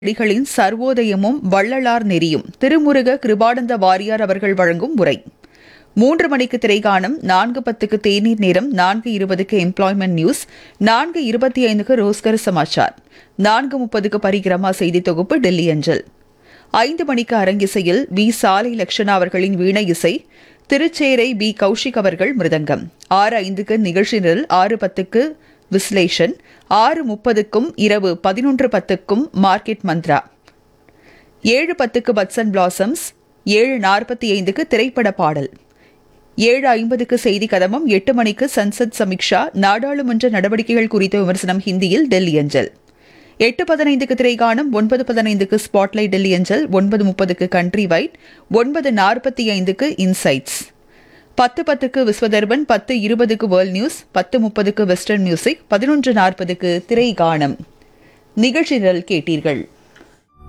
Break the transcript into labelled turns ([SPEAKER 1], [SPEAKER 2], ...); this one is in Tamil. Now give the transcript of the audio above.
[SPEAKER 1] அடிகளின் சர்வோதயமும் வள்ளலார் நெறியும் திருமுருக கிருபானந்த வாரியார் அவர்கள் வழங்கும் உரை மூன்று மணிக்கு திரைகாணம் நான்கு பத்துக்கு தேநீர் நேரம் நான்கு இருபதுக்கு எம்ப்ளாய்மெண்ட் நியூஸ் நான்கு இருபத்தி ஐந்துக்கு ரோஸ்கர் சமாச்சார் நான்கு முப்பதுக்கு பரிகிரமா செய்தி தொகுப்பு டெல்லி அஞ்சல் ஐந்து மணிக்கு அரங்கிசையில் வி சாலை லக்ஷணா அவர்களின் வீணை இசை திருச்சேரை பி கௌஷிக் அவர்கள் மிருதங்கம் ஆறு ஐந்துக்கு நிகழ்ச்சி நிரல் ஆறு பத்துக்கு விஸ்லேஷன் ஆறு முப்பதுக்கும் இரவு பதினொன்று பத்துக்கும் மார்க்கெட் மந்த்ரா ஏழு பத்துக்கு பட்சன் பிளாசம்ஸ் ஏழு நாற்பத்தி ஐந்துக்கு திரைப்பட பாடல் ஏழு ஐம்பதுக்கு செய்தி கதமம் எட்டு மணிக்கு சன்சத் சமீக்ஷா நாடாளுமன்ற நடவடிக்கைகள் குறித்த விமர்சனம் ஹிந்தியில் டெல்லி அஞ்சல் எட்டு பதினைந்துக்கு திரைகாணம் ஒன்பது பதினைந்துக்கு ஸ்பாட்லைட் டெல்லி அஞ்சல் ஒன்பது முப்பதுக்கு கண்ட்ரி வைட் ஒன்பது நாற்பத்தி ஐந்துக்கு இன்சைட்ஸ் பத்து பத்துக்கு விஸ்வதர்பன் பத்து இருபதுக்கு வேர்ல்ட் நியூஸ் பத்து முப்பதுக்கு வெஸ்டர்ன் மியூசிக் பதினொன்று நாற்பதுக்கு திரைகாணம் நிகழ்ச்சி நிரல் கேட்டீர்கள்